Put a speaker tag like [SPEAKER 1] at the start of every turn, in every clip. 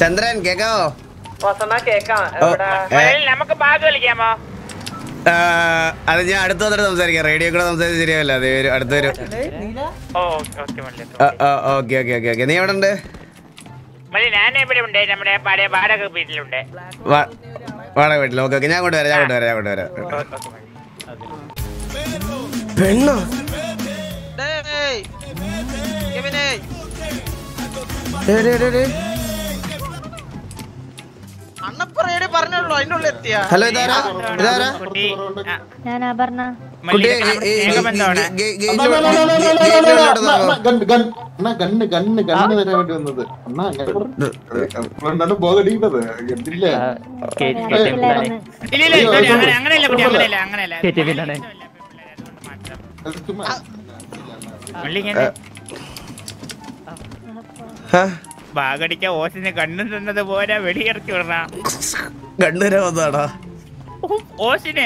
[SPEAKER 1] ചന്ദ്രൻ കേക്കാവോ
[SPEAKER 2] വസണ കേക്കാം
[SPEAKER 1] ഓ,
[SPEAKER 2] എവിടെ
[SPEAKER 1] ഏ,
[SPEAKER 3] മലയാളി നമുക്ക് ബാഗ് കളിക്കാമോ
[SPEAKER 1] ആ, അത് ഞാൻ അടുത്ത വന്നിട്ട് സംസാരിക്കാം റേഡിയോ കൂടെ സംസാരിച്ച് ശരിയാവില്ല അത് വരും അടുത്ത് വരും
[SPEAKER 3] ഓ ഓക്കെ മള്ളി
[SPEAKER 1] ഓക്കെ ഓക്കെ ഓക്കെ ഓക്കെ നീ എവിടെ ഉണ്ട്
[SPEAKER 3] മള്ളി ഞാൻ ഇവിടെ ഉണ്ട് നമ്മുടെ പഴയ വാടക വീട്ടിലുണ്ട്
[SPEAKER 1] വാ- വാടക വീട്ടിൽ ഓക്കെ ഓക്കെ ഞാൻ കൊണ്ട് വരാം ഞാൻ കൊണ്ട് വരാം ഞാൻ കൊണ്ട് വരാം
[SPEAKER 3] ഓ, ഓക്കെ മള്ളി.
[SPEAKER 1] പെണ്ണോ
[SPEAKER 4] ഡേയ്, കെവിനേ,
[SPEAKER 1] ഡേ, ഡേ, ഡേ, ഡേ.
[SPEAKER 4] അണ്ണപ്പറയടെ പറഞ്ഞല്ലോ അതിന്റെ ഉള്ളിൽ എത്തിയ
[SPEAKER 1] ഹലോ ഇതാരാ ഇതാരാ
[SPEAKER 3] കുട്ടി ആ,
[SPEAKER 5] ഞാൻ അപർണ
[SPEAKER 3] മള്ളി
[SPEAKER 1] കുട്ടി
[SPEAKER 3] ഇതൊക്കെ നമ്മുടെ സ്നേഹബന്ധമാണ്
[SPEAKER 6] ഗണ്ണ് ഗണ്ണ് ഗണ്ണ് തരാൻ വേണ്ടി വന്നത് അണ്ണാ അങ്ങനെ ബോധടിക്കുന്നത് എന്തില്ല
[SPEAKER 5] കേട്ടില്ലായിരുന്നു
[SPEAKER 3] ഇല്ല ഇല്ല sorry, അങ്ങനെ അങ്ങനെയല്ല കുട്ടി അങ്ങനെയല്ല അങ്ങനെയല്ല
[SPEAKER 6] ചുമ്മാ
[SPEAKER 3] മള്ളി ഇങ്ങനെ ബാഗടിക്കാൻ ഓസിന് കണ്ണു തന്നത് പോരാ വെടിയിറക്കി വിടണ
[SPEAKER 1] കണ്ണുര വന്നാടാ
[SPEAKER 3] ഓസിന്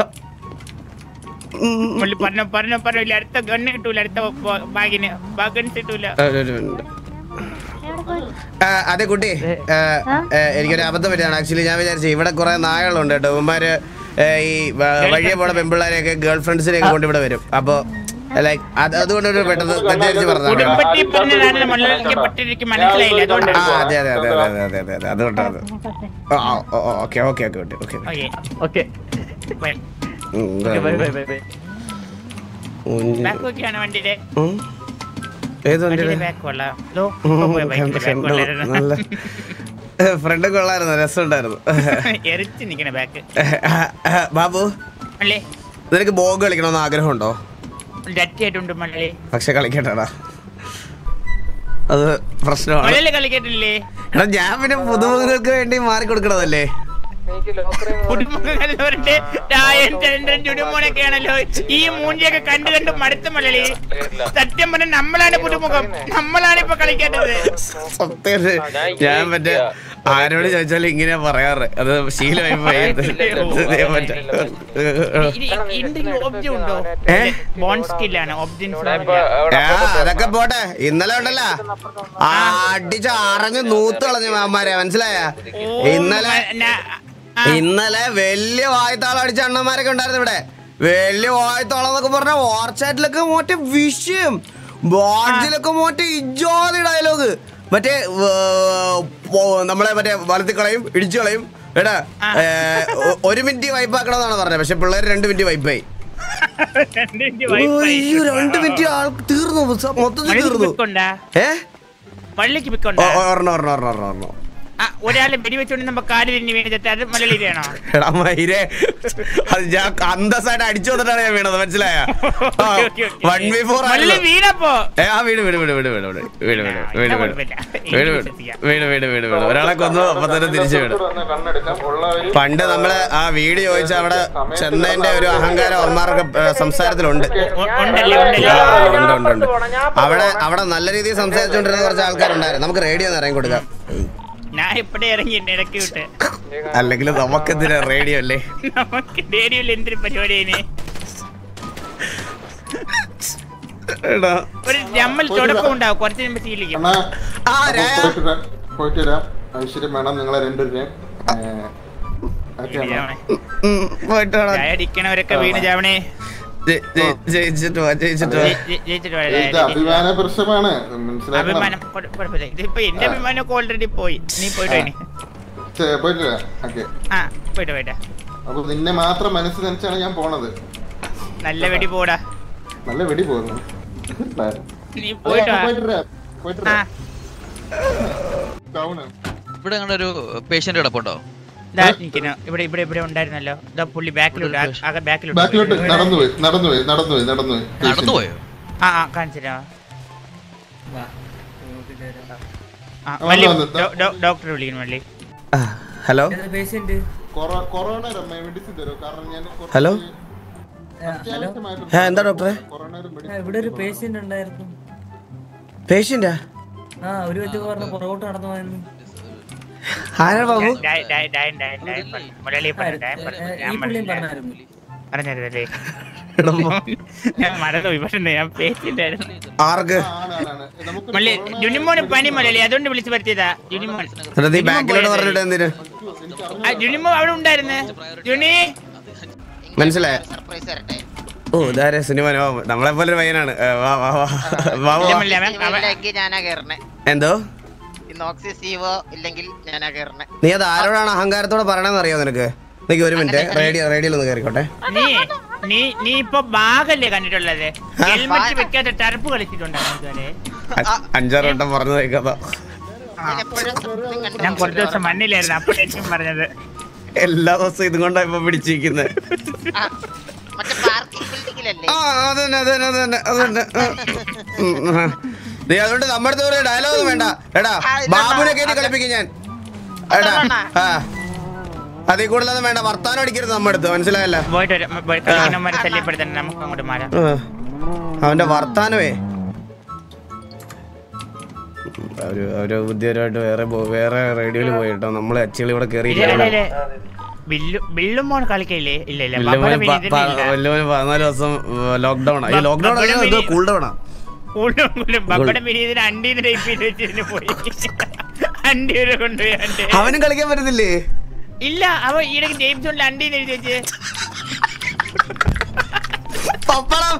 [SPEAKER 3] മള്ളി പറഞ്ഞ പറഞ്ഞ പറഞ്ഞ ഇല്ല അടുത്ത ഗണ്ണ് കിട്ടൂല അടുത്ത ബ- ബാഗിന് ബാഗ് ഗൺസ് കിട്ടൂല
[SPEAKER 1] ഒരു മിനിറ്റ് ആ, അതെ കുട്ടി ആ, ആ, എനിക്കൊരു അബദ്ധം പറ്റിയാണ് ആക്ച്വലി ഞാൻ വിചാരിച്ചു ഇവിടെ കുറെ നായകളുണ്ട് കേട്ടോ ഇവന്മാര് ഏ, ഈ വ- വഴിയെ പോണ പെമ്പിള്ളാരെയൊക്കെ ഗേൾ ഫ്രണ്ട്സിനെയൊക്കെ കൊണ്ട് ഇവിടെ വരും അപ്പൊ ലൈക്ക് അത് അതുകൊണ്ട് ഒരു പെട്ടെന്ന് തെറ്റിദ്ധരിച്ച് പറഞ്ഞതാണ്
[SPEAKER 3] കുടുംബത്തിൽ പറഞ്ഞതാണ് മലയാളിക്ക് പറ്റിരിക്കും മനസ്സിലായില്ല അതുകൊണ്ട്
[SPEAKER 1] ആ അതെ അതെ അതെ അതെ അതെ അതെ അതെ അതുകൊണ്ടാണ് okay okay okay okay okay
[SPEAKER 3] okay
[SPEAKER 7] okay
[SPEAKER 3] bye
[SPEAKER 7] bye bye bye bye
[SPEAKER 3] back ഒക്കെയാണ് വണ്ടിയുടെ
[SPEAKER 1] ഏത്
[SPEAKER 3] വണ്ടിയുടെ
[SPEAKER 1] വണ്ടിയുടെ
[SPEAKER 3] ബാക്ക് കൊള്ളാം ദോ, ഇപ്പൊ പോയി ബൈക്കിന്റെ ബാക്ക് കൊള്ളായിരുന്നു
[SPEAKER 1] നല്ല ഫ്രണ്ട് കൊള്ളായിരുന്നു രസമുണ്ടായിരുന്നു
[SPEAKER 3] എറിച്ച് നിക്കണ ബാക്ക്
[SPEAKER 1] ബാബു
[SPEAKER 3] അല്ലേ
[SPEAKER 1] നിനക്ക് ബോഗ് കളിക്കണമെന്ന് ആഗ്രഹമുണ്ടോ
[SPEAKER 3] ഡറ്റിയായിട്ടുണ്ട് മള്ളി
[SPEAKER 1] പക്ഷെ കളിക്കട്ടടാ അത് പ്രശ്നമാണ്
[SPEAKER 3] മള്ളി കളിക്കട്ടില്ലേ
[SPEAKER 1] എടാ ഞാൻ പിന്നെ പുതുമുഖങ്ങൾക്ക് വേണ്ടി മാറി കൊടുക്കണതല്ലേ
[SPEAKER 2] എനിക്ക് ലോക്കറി
[SPEAKER 3] പുതുമുഖങ്ങളുടെ രായൻ ചന്ദ്രൻ ചുടുമോനൊക്കെയാണല്ലോ ഈ മൂഞ്ചിയൊക്കെ കണ്ടു കണ്ട് മടുത്ത മലളി സത്യം പറഞ്ഞ നമ്മളാണ് പുതുമുഖം നമ്മളാണ് ഇപ്പൊ കളിക്കേണ്ടത്
[SPEAKER 1] സത്യം ഞാൻ മറ്റേ ആരോട് ചോദിച്ചാലും ഇങ്ങനെയാ പറയാറ് അത് ശീലമായി പോയി എന്ത് ചെയ്യാൻ പറ്റും?
[SPEAKER 3] ഇത് എന്തെങ്കിലും ഓബ്ജം ഉണ്ടോ
[SPEAKER 1] ഏ?
[SPEAKER 3] ബോൺ സ്കില്ലാണ് ഓബ്ജൻസ്
[SPEAKER 1] ആ, അതൊക്കെ പോട്ടെ ഇന്നലെ ഉണ്ടല്ല ആ അടിച്ച അറഞ്ഞ് നൂത്ത് കളഞ്ഞു മാമാരെ മനസ്സിലായ ഇന്നലെ ഇന്നലെ വലിയ വായത്താളം അടിച്ച അണ്ണന്മാരൊക്കെ ഉണ്ടായിരുന്നു ഇവിടെ വലിയ വായത്താളം എന്നൊക്കെ പറഞ്ഞ ഓർച്ചാറ്റിലൊക്കെ മറ്റേ വിഷയം ബോർഡിലൊക്കെ മറ്റേ ഇജോതി ഡയലോഗ് മറ്റേ ഏർ, പോ- നമ്മളെ മറ്റേ വലത്തി കളയും ഇടിച്ചു കളയും എടാ ഏ, ഒ- ഒരു മിനിറ്റ് വൈപ്പാക്കണമെന്നാണ് പറഞ്ഞത് പക്ഷെ പിള്ളേർ രണ്ട് മിനിറ്റ് വൈപ്പായി അയ്യോ രണ്ട് മിനിറ്റ് ആൾ തീർന്നു സ- മൊത്തത്തിൽ തീർന്നു
[SPEAKER 3] പിക്കൊണ്ടാ
[SPEAKER 1] ഏ
[SPEAKER 3] പള്ളിക്ക്
[SPEAKER 1] ഓ,
[SPEAKER 3] പിക്കൊണ്ടാ
[SPEAKER 1] ഓ, ഒരെണ്ണം ഒരെണ്ണം ഒരെണ്ണം ഒരെണ്ണം ഒരെണ്ണം
[SPEAKER 3] ആ, ഒരാളെ വെടിവെച്ചോണ്ട് നമ്മ കാല് തിരിഞ്ഞ് വീണിട്ട് അത് മലയാളിയാണോ
[SPEAKER 1] എടാ മയിരെ അത് ഞാൻ അന്തസ്സായിട്ട് അടിച്ചു വന്നിട്ടാണ് ഞാൻ വീണത് മനസ്സിലായ വൺ ബി ഫോർ
[SPEAKER 3] മള്ളി വീണപ്പോ
[SPEAKER 1] ഏ ആ വീട് വീട് വീട് വീട് വീട് വീട് വീട് വീട് വീട് വീട്
[SPEAKER 3] കുഴപ്പമില്ല.
[SPEAKER 1] വീട് വീട് വീട് വീട് വീട് വീട് ഒരാളെ കൊന്നു അപ്പൊ തന്നെ തിരിച്ചു വീട്
[SPEAKER 6] കണ്ണെടുക്കാം ഉള്ള ഒരു
[SPEAKER 1] പണ്ട് നമ്മള് ആ വീട് ചോദിച്ച അവിടെ ചെന്നൈന്റെ ഒരു അഹങ്കാരം അവന്മാർക്ക് ഏ, സംസാരത്തിലുണ്ട്
[SPEAKER 3] ഉ- ഉണ്ടല്ലേ ഉണ്ടല്ലേ
[SPEAKER 1] ആ, ഉണ്ട് ഉണ്ട് ഉണ്ട് അവിടെ അവിടെ നല്ല രീതിയിൽ സംസാരിച്ചുകൊണ്ടിരുന്ന കുറച്ച് ആൾക്കാരുണ്ടായിരുന്നു നമുക്ക് റേഡിയോ ഒന്ന് ഇറങ്ങി കൊടുക്കാം
[SPEAKER 3] ഞാൻ ഇപ്പഴേ ഇറങ്ങി എന്നെ ഇടയ്ക്ക് വിട്ട്
[SPEAKER 1] അല്ലെങ്കിൽ നമുക്കെന്തിനാ റേഡിയോ അല്ലേ
[SPEAKER 3] നമുക്ക് റേഡിയോയിൽ എന്തൊരു പരിപാടിയാണ്
[SPEAKER 1] എടാ
[SPEAKER 3] ഒരു ജമ്മൽ തുടക്കം ഉണ്ടാവും കുറച്ച് മുമ്പ് ശീലിക്കും
[SPEAKER 6] അണ്ണാ
[SPEAKER 1] ആ രായ
[SPEAKER 6] പോയിട്ട് വരാം പോയിട്ട് വരാം ഐശ്വര്യം വേണം നിങ്ങളെ രണ്ടുപേരെയും
[SPEAKER 1] ഉം, പോയിട്ട് വേണം
[SPEAKER 3] ചായ അടിക്കണവരൊക്കെ വീണ് ചാവണേ
[SPEAKER 1] ജയി- ജയി- ജയിച്ചിട്ട് വാ ജയിച്ചിട്ട് വാ
[SPEAKER 3] ജയി- ജയി- ജയിച്ചിട്ട് വാ, ചായ
[SPEAKER 6] ഇത്
[SPEAKER 3] അടിക്ക്.
[SPEAKER 6] അഭിമാന പ്രശ്നമാണ് മനസ്സിലാക്കണം
[SPEAKER 3] അഭിമാനം കുഴ- കുഴപ്പമില്ല ഇതിപ്പോ എന്റെ അഭിമാനമൊക്കെ ഓൾറെഡി പോയി നീ പോയിട്ട് ഇനി
[SPEAKER 6] ചെ- പോയിട്ട് വരാം ഓക്കെ
[SPEAKER 3] ആ പോയിട്ട് പോയിട്ട്
[SPEAKER 6] അപ്പൊ നിന്നെ മാത്രം മനസ്സ് നനച്ചാണ് ഞാൻ പോണത്
[SPEAKER 3] നല്ല വെടി പോടാ
[SPEAKER 6] നല്ല വെടി പോകുന്നു
[SPEAKER 3] നീ പോയിട്ട് വാ.
[SPEAKER 6] പോയിട്ട് വരാം പോയിട്ട്
[SPEAKER 3] ആ
[SPEAKER 6] വരാം ടൗണ്
[SPEAKER 4] ഇവിടെ അങ്ങനെ ഒരു പേഷ്യന്റ് കിടപ്പുണ്ടോ
[SPEAKER 3] ദാ നിൽക്കുന്നു ഇവിടെ ഇവിടെ ഇവിടെ ഉണ്ടായിരുന്നല്ലോ ഇതാ പുള്ളി ബാക്കിലോട്ട് ആകെ ബാക്കിലോട്ട്
[SPEAKER 6] ബാക്കിലോട്ട് നടന്നുപോയി നടന്നുപോയി നടന്നുപോയി നടന്നുപോയി
[SPEAKER 4] നടന്നുപോയോ
[SPEAKER 3] ആ ആ കാണിച്ചിരാ ആ
[SPEAKER 6] ആ,
[SPEAKER 3] മല്ലി
[SPEAKER 6] വന്നു,
[SPEAKER 3] ഡോ- ഡോ- ഡോക്ടറെ വിളിക്കുന്നു മല്ലി
[SPEAKER 1] ആ, ഹലോ
[SPEAKER 6] കൊറോ- കൊറോണ മെഡിസിൻ തരും കാരണം ഞാൻ കുറച്ച്
[SPEAKER 1] ഹലോ
[SPEAKER 6] അത്യാവശ്യമായിട്ട്
[SPEAKER 1] ആ എന്താ ഡോക്ടറെ
[SPEAKER 6] കൊറോണയുടെ
[SPEAKER 7] ആ,
[SPEAKER 6] മെഡിസിൻ
[SPEAKER 7] ഇവിടെ ഒരു പേഷ്യന്റ് ഉണ്ടായിരുന്നു
[SPEAKER 1] പേഷ്യന്റാ
[SPEAKER 7] ആ ഒരു വെച്ച് പറഞ്ഞ പുറകോട്ട് നടന്നു പോയെന്ന്
[SPEAKER 1] ആരാ ബാബു
[SPEAKER 3] ഡായ് ഡായ് ഡായ് ഡായ് ഡായ് പറഞ്ഞു. മലയാളി പറഞ്ഞു ഡായ് പറഞ്ഞു.
[SPEAKER 7] ഏ,
[SPEAKER 3] ഞാൻ
[SPEAKER 7] ഈ പുള്ളിയും
[SPEAKER 3] പറഞ്ഞു.
[SPEAKER 7] പറഞ്ഞായിരുന്നു
[SPEAKER 3] പറഞ്ഞതല്ലേ
[SPEAKER 1] എടാ, മോ-
[SPEAKER 3] ഞാൻ മറന്നുപോയി പക്ഷെ ഞാൻ പേഷ്യന്റ് ആയിരുന്നു
[SPEAKER 1] ആർക്ക്
[SPEAKER 6] ആണ്, ആണ്, ആണ്. നമുക്ക്
[SPEAKER 3] മള്ളി ജുനിമോന് പനി മലയാളി അതുകൊണ്ട് വിളിച്ചു വരുത്തിയതാ ജുനിമോൻ
[SPEAKER 1] എന്നിട്ട് നീ ബാക്കിലോട്ട് പറഞ്ഞിട്ട് എന്തിന്
[SPEAKER 3] ആ ജുനിമോ അവിടെ ഉണ്ടായിരുന്നേ ജുനി
[SPEAKER 1] മനസ്സിലായ
[SPEAKER 4] സർപ്രൈസ് തരട്ടെ
[SPEAKER 1] ഓ ഇതാരെ സിനിമ നമ്മളെ പോലെ ഒരു പയ്യനാണ് ഏ, വാ വാ വാ വാ
[SPEAKER 3] ഇല്ല
[SPEAKER 1] വാ
[SPEAKER 3] മള്ളി അവൻ അവൻ
[SPEAKER 4] ഇല്ലെങ്കിൽ ഞാനാ കേറണേ
[SPEAKER 1] എന്തോ
[SPEAKER 4] ഇന്ന് ഓക്സി സീവോ ഇല്ലെങ്കിൽ ഞാനാ കേറണേ
[SPEAKER 1] നീ അത് ആരോടാണ് അഹങ്കാരത്തോടെ പറയണെന്ന് അറിയോ നിനക്ക് നിനക്ക് ഒരു മിനിറ്റ് റേഡിയോ റേഡിയോയിൽ ഒന്ന് കയറിക്കോട്ടെ
[SPEAKER 3] നീ നീ നീ ഇപ്പൊ ബാഗല്ലേ കണ്ടിട്ടുള്ളത് ഹെൽമെറ്റ് വെക്കാത്ത ടർഫ് കളിച്ചിട്ടുണ്ടായിരുന്നു ഇതുവരെ
[SPEAKER 1] അ- അഞ്ചാറ് വട്ടം പറഞ്ഞു കേൾക്കാത്ത
[SPEAKER 4] ഞാൻ എപ്പോഴും സത്യം കണ്ടു
[SPEAKER 3] ഞാൻ കുറച്ച് ദിവസം മണ്ണിലായിരുന്നു അപ്പോഴേക്കും പറഞ്ഞത്
[SPEAKER 1] എല്ലാ ദിവസവും ഇതും കൊണ്ടാ ഇപ്പൊ പിടിച്ചിരിക്കുന്നത്
[SPEAKER 4] ആ, മറ്റേ പാർക്കിംഗ് ബിൽഡിങ്ങിലല്ലേ
[SPEAKER 1] ആ അതന്നെ അതന്നെ അതന്നെ അതന്നെ ആ. ഉം, ആ. നീ അതുകൊണ്ട് നമ്മുടെ അടുത്ത് ഒരു ഡയലോഗ് വേണ്ട എടാ ബാബുനെ കയറ്റി കളിപ്പിക്കും ഞാൻ എടാ ആ അതിൽ കൂടുതലൊന്നും വേണ്ട വർത്താനം അടിക്കരുത് നമ്മുടെ അടുത്ത് മനസ്സിലായല്ല
[SPEAKER 3] പോയിട്ട് വരാം. പോയി കളിക്കുന്നവന്മാരെ ശല്യപ്പെടുത്തണം നമുക്ക് അങ്ങോട്ട് മാറാം
[SPEAKER 1] ആ. അവന്റെ വർത്താനമേ അവര് അവര് ബുദ്ധിപരമായിട്ട് വേറെ പോ- വേറെ റേഡിയോയിൽ പോയിട്ടോ നമ്മളെ അച്ചുകൾ ഇവിടെ കയറി
[SPEAKER 3] ഇല്ല, ഇല്ല, ഇല്ല. ബില്ലു ബില്ലും മോൻ കളിക്കയില്ലേ ഇല്ല ഇല്ല ബബ്ബടെ വിനീതിന് ഇല്ല.
[SPEAKER 1] പതിനാല് ദിവസം ലോക്ക്ഡൌൺ ഈ
[SPEAKER 3] ബ-
[SPEAKER 1] ലോക്ക്ഡൌൺ
[SPEAKER 3] ബബ്ബടെ വിനി-
[SPEAKER 1] കൂൾ ഡൗണാ
[SPEAKER 3] കൂടുതലും കൂടുതലും ബബ്ബടെ വിനീതിന് അണ്ടീന്ന് ടൈപ്പ് ചെയ്ത് വെച്ചിട്ട് പോയി അണ്ടി വരെ കൊണ്ടുപോയി അണ്ടി
[SPEAKER 1] അവനും കളിക്കാൻ പറ്റുന്നില്ലേ
[SPEAKER 3] ഇല്ല അവ ഈയിടയ്ക്ക് ജെയിംസ് കൊണ്ട് അണ്ടീന്ന് എഴുതി വെച്ച്
[SPEAKER 1] പപ്പടം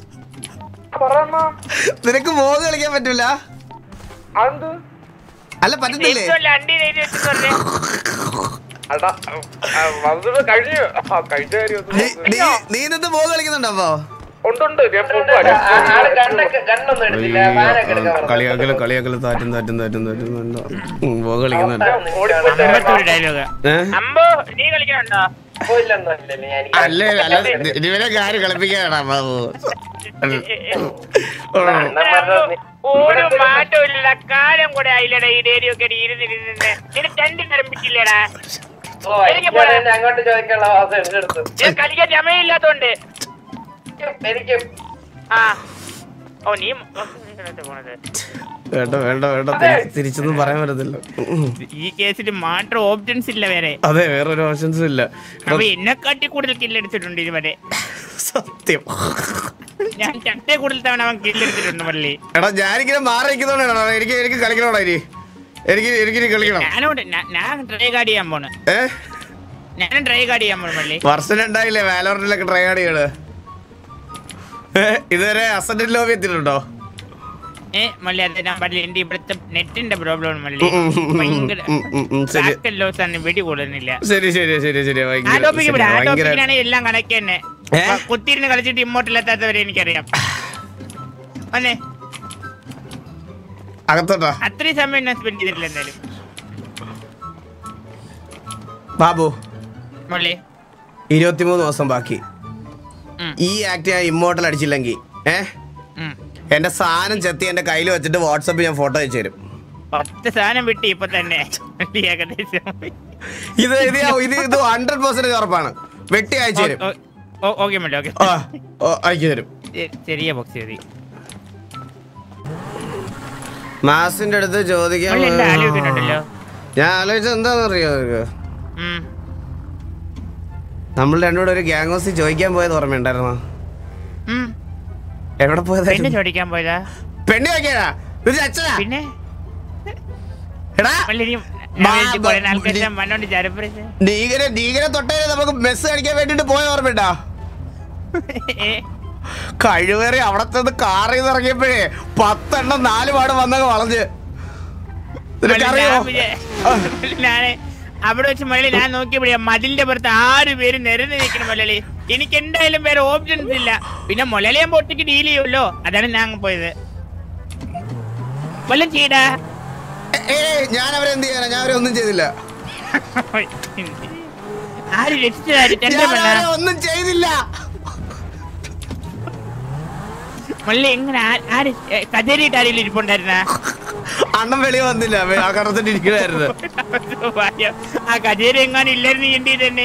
[SPEAKER 1] നിനക്ക് മോത് കളിക്കാൻ പറ്റൂല
[SPEAKER 2] അതെന്ത്
[SPEAKER 1] അല്ല പറ്റുന്നില്ലേ
[SPEAKER 3] ജെയിംസ് കൊണ്ട് അണ്ടീന്ന് എഴുതി വെച്ചെന്ന് പറഞ്ഞേ
[SPEAKER 2] അടാ ആ, വന്നത് കഴിഞ്ഞു ആ, കഴിഞ്ഞ കാര്യം ഒന്ന്
[SPEAKER 1] നീ- നീ നീ ഇന്നത്തെ മോത് കളിക്കുന്നുണ്ടോ അപ്പൊ
[SPEAKER 2] ഉണ്ടുണ്ട് ഞാൻ പോകുമ്പോ
[SPEAKER 1] കളിയാക്കല് കളിയാക്കല് താറ്റും താറ്റും താറ്റും താറ്റും വേണ്ട. ഉം, ബോ കളിക്കുന്നുണ്ട്
[SPEAKER 3] അമ്പത്തൊരു ഡയലോഗ്
[SPEAKER 1] ഏ?
[SPEAKER 3] അമ്പോ നീ കളിക്കണുണ്ടോ
[SPEAKER 1] അല്ലേ അല്ല നി- ഇവനെ കാര്യം കളിപ്പിക്കാനാ ബാബു
[SPEAKER 3] ഒരു മാറ്റമില്ല കാലം കൂടെ ആയില്ലടാ ഈ ഡേരി ഒക്കെ ഇരുന്നിരുന്ന് നിനക്ക് രണ്ടു നരമ്പിച്ചില്ലടാ എനിക്ക് പോടാ.
[SPEAKER 2] അങ്ങോട്ട് ചോദിക്കാനുള്ള അവസ്ഥ എന്റെ അടുത്ത്
[SPEAKER 3] നിനക്ക് കളിക്കാൻ സമയമില്ലാത്തോണ്ട്
[SPEAKER 2] എനിക്ക്
[SPEAKER 3] ആ ഓ നീ ഇതിനകത്ത് പോണത്
[SPEAKER 1] വേണ്ട വേണ്ട വേണ്ട തിരി- തിരിച്ചൊന്നും പറയാൻ പറ്റത്തില്ല ഉം.
[SPEAKER 3] ഈ കേസിൽ മാത്രം ഓപ്ഷൻസ് ഇല്ല വേറെ
[SPEAKER 1] അതെ വേറെ ഒരു ഓപ്ഷൻസും ഇല്ല എടാ,
[SPEAKER 3] അപ്പൊ എന്നെക്കാട്ടി കൂടുതൽ കില്ലെടുത്തിട്ടുണ്ട് ഇതുവരെ
[SPEAKER 1] സത്യം
[SPEAKER 3] ഞാൻ ചട്ടേ കൂടുതൽ തവണ അവൻ കില്ലെടുത്തിട്ടുണ്ട് മള്ളി
[SPEAKER 1] എടാ ഞാനിങ്ങനെ മാറി നിൽക്കുന്നോണ്ടാണ് എനിക്ക് എനിക്ക് കളിക്കണോടാ ഇനി എനിക്ക് എനിക്ക് ഇനി കളിക്കണം
[SPEAKER 3] ഞാനോട് ഞാ- ഞാൻ ട്രൈ കാർഡ് ചെയ്യാൻ പോണ്
[SPEAKER 1] ഏ
[SPEAKER 3] ഞാനും ട്രൈ കാർഡ് ചെയ്യാൻ പോണു മള്ളി
[SPEAKER 1] വർഷം ഉണ്ടായില്ലേ വാലോറിലൊക്കെ ട്രൈ ആടികള് ഇതുവരെ അസന്റ് ലോബി എത്തിയിട്ടുണ്ടോ
[SPEAKER 3] ഏ മള്ളി അത് ഞാൻ പറഞ്ഞില്ല എന്റെ ഇവിടുത്തെ നെറ്റിന്റെ പ്രോബ്ലം മള്ളി
[SPEAKER 1] ഉം, ഉം, ഉം,
[SPEAKER 3] ഭയങ്കര
[SPEAKER 1] ഉം, ഉം, ഉം, ശരി
[SPEAKER 3] ബാക്കൽ ലോസ് ആണ് വെടി കൂടുന്നില്ല
[SPEAKER 1] ശരി ശരി ശരി ശരി
[SPEAKER 3] ആ
[SPEAKER 1] ഭയങ്കര
[SPEAKER 3] ടോപ്പിക്ക്
[SPEAKER 1] ശരി,
[SPEAKER 3] ആ
[SPEAKER 1] ഭയങ്കര
[SPEAKER 3] ടോപ്പിക്കിനാണ് എല്ലാം കണക്ക് തന്നെ
[SPEAKER 1] ഏ?
[SPEAKER 3] അപ്പൊ കുത്തിയിരുന്ന് കളിച്ചിട്ട് ഇമ്മോട്ടിലെത്താത്തവരെ എനിക്കറിയാം അല്ലേ
[SPEAKER 1] അകത്തോട്ടാ
[SPEAKER 3] അത്രയും സമയം ഞാൻ സ്പെൻഡ് ചെയ്തിട്ടില്ല എന്തായാലും
[SPEAKER 1] ബാബു
[SPEAKER 3] മള്ളി
[SPEAKER 1] ഇരുപത്തിമൂന്ന് ദിവസം ബാക്കി
[SPEAKER 3] ഉം.
[SPEAKER 1] ഈ ആക്ട് ഞാൻ ഇമ്മോട്ടൽ അടിച്ചില്ലെങ്കിൽ ഏ
[SPEAKER 3] ഉം.
[SPEAKER 1] എന്റെ സാധനം ചെത്തി എന്റെ കയ്യിൽ വെച്ചിട്ട് വാട്സപ്പിൽ ഞാൻ ഫോട്ടോ അയച്ചു തരും
[SPEAKER 3] പത്ത് സാധനം വിട്ടി ഇപ്പൊ തന്നെ മള്ളി ഏകദേശം
[SPEAKER 1] ഇത് ഇത് ഞാൻ- ഇത് ഇത് ഹൺഡ്രഡ് പെർസെന്റേജ് ഉറപ്പാണ് വെട്ടി അയച്ചു തരും
[SPEAKER 3] ഓക്കെ മള്ളി ഓക്കെ
[SPEAKER 1] ആ ഓ, അയച്ചു തരും
[SPEAKER 3] ചെറിയ ബോക്സ് മതി
[SPEAKER 1] മാസിന്റെ അടുത്ത് ചോദിക്കാൻ
[SPEAKER 3] മള്ളി എന്റെ ആലോചിക്കുന്നുണ്ടല്ലോ
[SPEAKER 1] ഞാൻ ആലോചിച്ചത് എന്താണെന്നറിയോ നിനക്ക്
[SPEAKER 3] ഉം.
[SPEAKER 1] നമ്മൾ രണ്ടുകൂടെ ഒരു ഗ്യാങ് ഹൗസിൽ ചോദിക്കാൻ പോയത് ഓർമ്മയുണ്ടായിരുന്നോ
[SPEAKER 3] ഉം.
[SPEAKER 1] എവിടെ
[SPEAKER 3] പെണ്ണ്
[SPEAKER 1] പോയതായിരുന്നു
[SPEAKER 3] ചോദിക്കാൻ പോയതാ
[SPEAKER 1] പെണ്ണി വയ്ക്കാനാ ഇത് അച്ഛനാ
[SPEAKER 3] പിന്നെ
[SPEAKER 1] എടാ
[SPEAKER 3] മള്ളി നീ
[SPEAKER 1] ബാ-
[SPEAKER 3] കുറെ
[SPEAKER 1] ബാ-
[SPEAKER 3] ആൾക്കാർ മണ്ണോണ്ട് ചരപ്പറിച്ച്
[SPEAKER 1] നീകരെ നീകരെ തൊട്ടേ നമുക്ക് മെസ്സ് അടിക്കാൻ വേണ്ടിട്ട് പോയ ഓർമ്മയുണ്ടാ കഴിവേറി അവിടെ ചെന്ന് കാറിൽ നിന്ന് ഇറങ്ങിയപ്പോഴേ പത്തെണ്ണം നാല് പാട് വന്നങ്ങ് വളഞ്ഞ് നിനക്കറിയോ
[SPEAKER 3] ഞാന് അവിടെ വെച്ച് മലയാളി ഞാൻ നോക്കിയപ്പോഴേ മതിലിന്റെ പുറത്ത് ആറ് പേര് നിരന്ന് നിൽക്കണം മലയാളി എനിക്ക് എന്തായാലും വേറെ ഓപ്ഷൻസ് ഇല്ല പിന്നെ മുലലി ഞാൻ ഒറ്റയ്ക്ക് ഡീൽ ചെയ്യുമല്ലോ അതാണ് ഞാൻ അങ്ങ് പോയത് വല്ലതും ചെയ്യടാ
[SPEAKER 1] ഏയ് ഞാൻ അവരെ എന്ത് ചെയ്യാനാ ഞാൻ അവരെ ഒന്നും ചെയ്തില്ല
[SPEAKER 3] ആര് രക്ഷിച്ചതാര്
[SPEAKER 1] ഞാൻ
[SPEAKER 3] ചന്ദ്രമല്ല
[SPEAKER 1] അവരെ ഒന്നും ചെയ്തില്ല
[SPEAKER 3] മള്ളി എങ്ങനെ ആ- ആര് കചേരിയിട്ട് ആരെങ്കിലും ഇരിപ്പുണ്ടായിരുന്ന
[SPEAKER 1] അണ്ണൻ വെളിയിൽ വന്നില്ല വെ- ആ കടത്തിട്ട് ഇരിക്കണായിരുന്നു
[SPEAKER 3] ആ കചേരി എങ്ങാനും ഇല്ലായിരുന്നു എന്റെ തന്നെ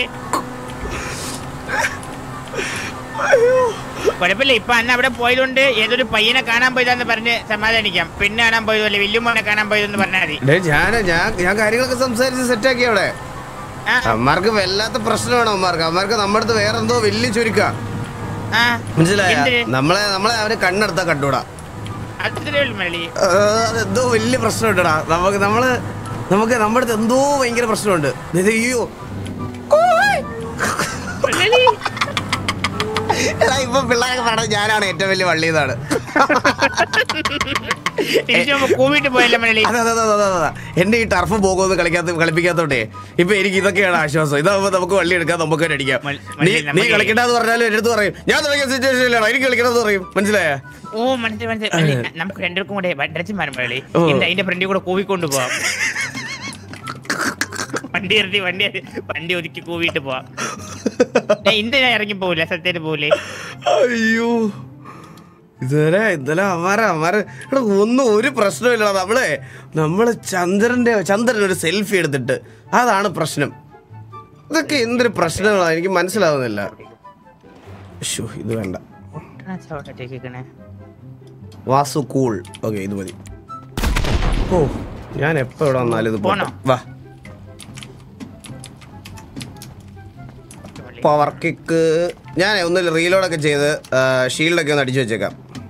[SPEAKER 3] കുഴപ്പമില്ല ഇപ്പൊ അന്ന് അവിടെ പോയതുകൊണ്ട് ഏതൊരു പയ്യനെ കാണാൻ പോയതാന്ന് പറഞ്ഞ് സമാധാനിക്കാം പിന്നെ കാണാൻ പോയതല്ലേ വല്യമ്മോനെ കാണാൻ പോയതെന്ന് പറഞ്ഞാൽ മതി
[SPEAKER 1] ഡേ ഞാൻ ഞാൻ ഞാൻ കാര്യങ്ങളൊക്കെ സംസാരിച്ച് സെറ്റാക്കി അവിടെ
[SPEAKER 3] ആ,
[SPEAKER 1] അമ്മമാർക്ക് വല്ലാത്ത പ്രശ്നമാണ് അമ്മമാർക്ക് അമ്മമാർക്ക് നമ്മുടെ അടുത്ത് വേറെ എന്തോ വലിയ ചുരുക്ക
[SPEAKER 3] ആ.
[SPEAKER 1] മനസ്സിലായ
[SPEAKER 3] എന്തിന്?
[SPEAKER 1] നമ്മളെ നമ്മളെ അവര് കണ്ണെടുത്താ കണ്ടൂടാ
[SPEAKER 3] അത്രേ ഉള്ളൂ മുരളി
[SPEAKER 1] ആ, അതെന്തോ വലിയ പ്രശ്നമുണ്ടടാ നമുക്ക് നമ്മള് നമുക്ക് നമ്മുടെ അടുത്ത് എന്തോ ഭയങ്കര പ്രശ്നമുണ്ട് ഇത് അയ്യോ
[SPEAKER 3] മുരളി
[SPEAKER 1] എടാ ഇപ്പൊ പിള്ളേരൊക്കെ പറഞ്ഞത് ഞാനാണ് ഏറ്റവും വലിയ വള്ളി എന്നാണ്
[SPEAKER 3] തിരിച്ചു പോകുമ്പോ കൂവിട്ട് പോയല്ലേ മുരളി
[SPEAKER 1] അതെ അതെ അതെ അതെ അതെ എന്റെ ഈ ടർഫ് പോകുമെന്ന് കളിക്കാത്ത കളിപ്പിക്കാത്തോണ്ടേ ഇപ്പൊ എനിക്ക് ഇതൊക്കെയാണ് ആശ്വാസം ഇതാകുമ്പോ നമുക്ക് വള്ളി എടുക്കാം നമുക്ക് തന്നെ അടിക്കാം
[SPEAKER 3] മൽ-
[SPEAKER 1] നീ
[SPEAKER 3] മല്ലി,
[SPEAKER 1] നീ
[SPEAKER 3] നമുക്ക്
[SPEAKER 1] കളിക്കണ്ടെന്ന് പറഞ്ഞാലും എന്റെ അടുത്ത് പറയും ഞാൻ തുടങ്ങിയ സിറ്റുവേഷൻ ഇല്ലാണോ എനിക്ക് കളിക്കണമെന്ന് പറയും മനസ്സിലായ
[SPEAKER 3] ഓ മനസ്സിലായി മനസ്സിലായി മുരളി, നമുക്ക് രണ്ടുപേർക്കും കൂടെ ഡ്രസ്സും മുരളി
[SPEAKER 1] ഓ.
[SPEAKER 3] എന്റെ അതിന്റെ ഫ്രണ്ടിൽ കൂടെ കൂവിക്കൊണ്ട് പോവാം വണ്ടി ഇറത്തി വണ്ടി ഇറത്തി- വണ്ടി ഒതുക്കി കൂവിയിട്ട് പോവാം ഞാൻ ഇന്ത്യ ഇറങ്ങി പോവില്ല സത്യത്തിൽ പോവില്ലേ
[SPEAKER 1] അയ്യോ ഇതുവരെ ഇന്നലെ അമ്മാരെ അമ്മാരെ എടാ ഒന്നും ഒരു പ്രശ്നമില്ല നമ്മളെ നമ്മള് ചന്ദ്രന്റെ ചന്ദ്രൻ ഒരു സെൽഫി എടുത്തിട്ട് അതാണ് പ്രശ്നം ഇതൊക്കെ എന്തൊരു പ്രശ്നങ്ങളാണ് എനിക്ക് മനസ്സിലാവുന്നില്ല ശ്ശോ, ഇത് വേണ്ട വാസു കൂൾ ഓക്കെ ഇത് മതി ഓ ഞാൻ എപ്പോ ഇവിടെ വന്നാലും ഇത് പോട്ടെ.
[SPEAKER 3] പോണോ?
[SPEAKER 1] വാ പവർ കിക്ക് ഞാൻ ഒന്ന് റീലോഡൊക്കെ ചെയ്ത് ഷീൽഡൊക്കെ ഒന്ന് അടിച്ചു വെച്ചേക്കാം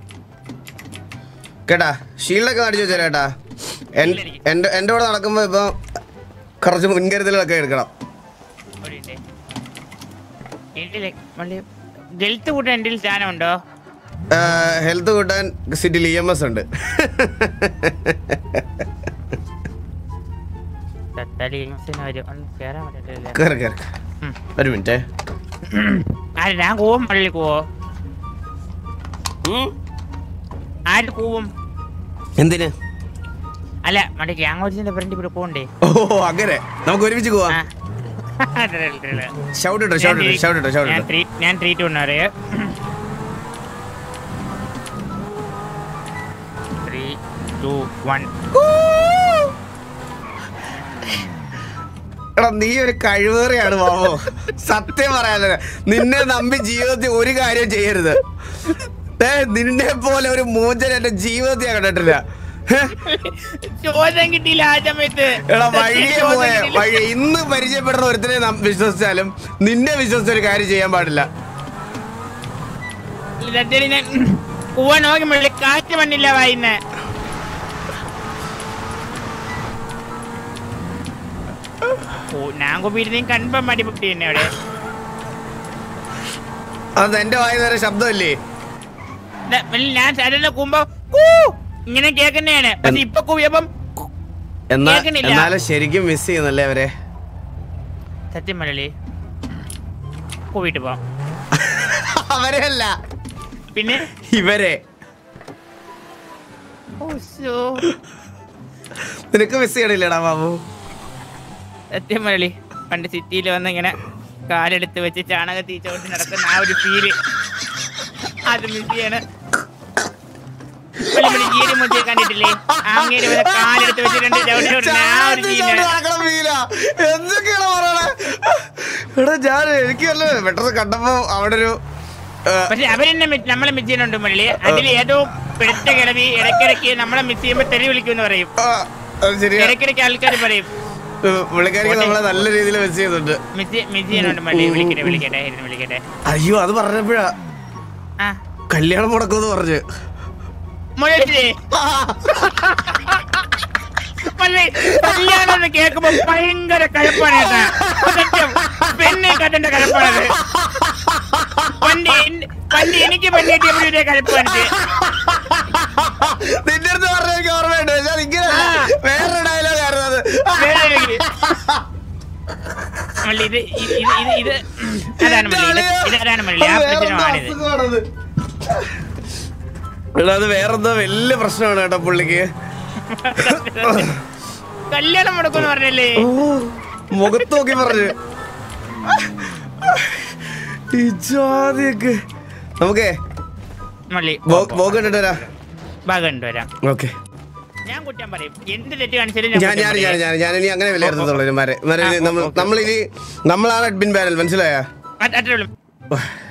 [SPEAKER 1] കേട്ടാ ഷീൽഡൊക്കെ ഒന്ന് അടിച്ചു വെച്ചേരാ കേട്ടാ എൻ- എൻ്റെ എൻ്റെ കൂടെ നടക്കുമ്പോൾ ഇപ്പം കുറച്ച് മുൻകരുതലുകളൊക്കെ എടുക്കണം
[SPEAKER 3] ഗൾത്ത് കൂട്ടാൻ എൻ്റെ സാധനം ഉണ്ടോ
[SPEAKER 1] ഹെൽത്ത് കൂട്ടാൻ സിറ്റിയിൽ ഇ എം എസ് ഉണ്ട്
[SPEAKER 3] തത്താലി ഇൻസിന് വരും ഒന്ന് കേറാൻ പറ്റത്തില്ല
[SPEAKER 1] കയറി കയറി
[SPEAKER 3] ഉം.
[SPEAKER 1] ഒരു മിനിറ്റ്
[SPEAKER 3] ആര് ഞാൻ കൂവും പള്ളി കൂവോ ആര് കൂവും
[SPEAKER 1] എന്തിന്
[SPEAKER 3] അല്ല മറ്റേ ഗ്യാങ്ങോച്ചിന്റെ ഫ്രണ്ട് ഇവിടെ പോണ്ടേ
[SPEAKER 1] ഓ അങ്ങനെ നമുക്ക് ഒരുമിച്ച് പോവാം
[SPEAKER 3] ആ. അതെ, അതെ, അതെ.
[SPEAKER 1] ഷൗട്ട് ഇട്ടോ
[SPEAKER 3] ഞാൻ
[SPEAKER 1] ഷൗട്ട് ഇട്ടോ
[SPEAKER 3] ട്രീ-
[SPEAKER 1] ഷൗട്ട് ഇട്ടോ ഷൗട്ട്
[SPEAKER 3] ഞാൻ
[SPEAKER 1] ഇട്ടോ
[SPEAKER 3] ട്രീ- ഞാൻ ട്രീറ്റ് കൊണ്ടുവരേ ത്രീ ടു വൺ
[SPEAKER 1] എടാ നീ ഒരു കഴിവേറിയാണ് ബാബു സത്യം പറയാതെ നിന്നെ നമ്പി ജീവിതത്തിൽ ഒരു കാര്യം ചെയ്യരുത് ഏ നിന്നെ പോലെ ഒരു മൂഞ്ചൻ എന്റെ ജീവിതത്തിൽ ഞാൻ കണ്ടിട്ടില്ല ഹേ,
[SPEAKER 3] ചോദ്യം കിട്ടിയില്ല ആ സമയത്ത്
[SPEAKER 1] എടാ വഴിയെ
[SPEAKER 3] ചോദ്യം
[SPEAKER 1] പോയ
[SPEAKER 3] കിട്ടിയില്ല.
[SPEAKER 1] വഴി ഇന്ന് പരിചയപ്പെടുന്ന ഒരുത്തിനെ നം- വിശ്വസിച്ചാലും നിന്നെ വിശ്വസിച്ച ഒരു കാര്യം ചെയ്യാൻ പാടില്ല
[SPEAKER 3] സത്യത്തിൽ ഞാൻ കൂവാൻ നോക്കി മുള്ളി കാറ്റ് മണ്ണില്ല വായിന്ന് ഞാൻ കുപ്പിയിരുന്നേ കൺഫേം അടിപൊട്ടി തന്നെ അവിടെ
[SPEAKER 1] അത് എന്റെ വായി നേരെ ശബ്ദമല്ലേ
[SPEAKER 3] ദാ, മുള്ളി, ഞാൻ സാധാരണ കൂമ്പോ കൂ ഇങ്ങനെ കേക്കുന്നതാണ് പക്ഷെ ഇപ്പൊ കൂവിയപ്പം കു.
[SPEAKER 1] എന്നാ
[SPEAKER 3] കേൾക്കണില്ല.
[SPEAKER 1] എന്നാലും ശരിക്കും മിസ് ചെയ്യുന്നല്ലേ അവരെ
[SPEAKER 3] സത്യം മലളി കൂവിട്ട് പോവാം
[SPEAKER 1] അവരെ അല്ല
[SPEAKER 3] പിന്നെ
[SPEAKER 1] ഇവരെ
[SPEAKER 3] ഓ, ശോ.
[SPEAKER 1] നിനക്ക് മിസ് ചെയ്യണില്ലടാ ബാബു
[SPEAKER 3] സത്യം മലളി പണ്ട് സിറ്റിയിൽ വന്ന് ഇങ്ങനെ കാലെടുത്ത് വെച്ച് ചാണക തീച്ചോട്ട് നടക്കുന്ന ആ ഒരു ഫീല് അത് മിസ് ചെയ്യാണ് മള്ളി, മള്ളി, ഈ ഒരു മുദ്രയെ കണ്ടിട്ടില്ലേ അങ്ങേര് വന്ന് കാലെടുത്ത് വെച്ച് രണ്ട് ചവിട്ടി കൊടുക്കുന്ന ആ ഒരു സീനാണ്
[SPEAKER 1] എന്തൊക്കെയാണ് പറയണേ എടാ ഞാൻ എനിക്കല്ലേ പെട്ടെന്ന് കണ്ടപ്പോ അവിടെ ഒരു ആ,
[SPEAKER 3] പക്ഷെ അവരെന്നെ മിസ്- നമ്മളെ മിസ് ചെയ്യുന്നുണ്ട് മള്ളി അതിൽ ഏതോ പിഴച്ച കിളവി ഇടയ്ക്കിടയ്ക്ക് നമ്മളെ മിസ് ചെയ്യുമ്പോ തെറി വിളിക്കുമെന്ന് പറയും
[SPEAKER 1] ആ, അത് ശരിയാ
[SPEAKER 3] ഇടയ്ക്കിടയ്ക്ക് ആൾക്കാർ പറയും
[SPEAKER 1] പുള്ളിക്കാരിക്ക് നമ്മളെ നല്ല രീതിയിൽ മിസ് ചെയ്യുന്നുണ്ട്
[SPEAKER 3] മിസ് മിസ് ചെയ്യുന്നുണ്ട് മള്ളി വിളിക്കട്ടെ വിളിക്കട്ടെ ഇരുന്ന് വിളിക്കട്ടെ
[SPEAKER 1] അയ്യോ അത് പറഞ്ഞപ്പോഴാ
[SPEAKER 3] ആ
[SPEAKER 1] കല്യാണം മുടക്കുമെന്ന് പറഞ്ഞു
[SPEAKER 3] മുരളിച്ചേ മള്ളി കല്യാണം എന്ന് കേൾക്കുമ്പോ ഭയങ്കര കഴപ്പാണ് കേട്ടാ സത്യം പെണ്ണെ കട്ടന്റെ കഴപ്പാണത് പണ്ട് എൻ- പണ്ട് എനിക്ക് പെണ്ണ് കിട്ടിയപ്പോഴും ഇതേ കഴപ്പാണ്
[SPEAKER 1] നിന്റെ അടുത്ത് പറഞ്ഞ എനിക്ക് ഓർമ്മയുണ്ട് ഞാൻ ഇങ്ങനെ
[SPEAKER 3] ആ.
[SPEAKER 1] വേറെ ഡയലോഗ് ആയിരുന്നു അത്
[SPEAKER 3] മള്ളി ഇത് ഇത് ഇത് ഇത് ഇത് അതാണ് മള്ളി ഇത് ഇതാണ് മള്ളി ആ പ്രശ്നമാണിത്
[SPEAKER 1] എടാ, അത് വേറെന്തോ വലിയ പ്രശ്നമാണ് കേട്ടോ പുള്ളിക്ക്
[SPEAKER 3] കല്യാണം മുടക്കുമെന്ന് പറഞ്ഞല്ലേ
[SPEAKER 1] ഓ, മുഖത്ത് നോക്കി പറഞ്ഞു ഈ ജാതിയൊക്കെ നമുക്കേ
[SPEAKER 3] മള്ളി
[SPEAKER 1] ബോഗ് ഇട്ടിട്ട് വരാം
[SPEAKER 3] ഭാഗം കൊണ്ടുവരാം
[SPEAKER 1] ഓക്കെ
[SPEAKER 3] ഞാൻ കുറ്റം പറയും എന്ത് തെറ്റ് കാണിച്ചാലും
[SPEAKER 1] ഞാൻ
[SPEAKER 3] കുറ്റം
[SPEAKER 1] ഞാൻ ഞാൻ
[SPEAKER 3] പറയും.
[SPEAKER 1] ഞാൻ ഞാൻ ഇനി അങ്ങനെ വിലയിരുത്തത്തുള്ളൂ ഇവന്മാരെ ഇവന്മാരെ
[SPEAKER 3] ആ,
[SPEAKER 1] നമ്മൾ
[SPEAKER 3] ഓ, ഓക്കെ.
[SPEAKER 1] നമ്മളിനി നമ്മളാണ് അഡ്മിൻ പാനൽ മനസ്സിലായ
[SPEAKER 3] അത് അത്രേ ഉള്ളൂ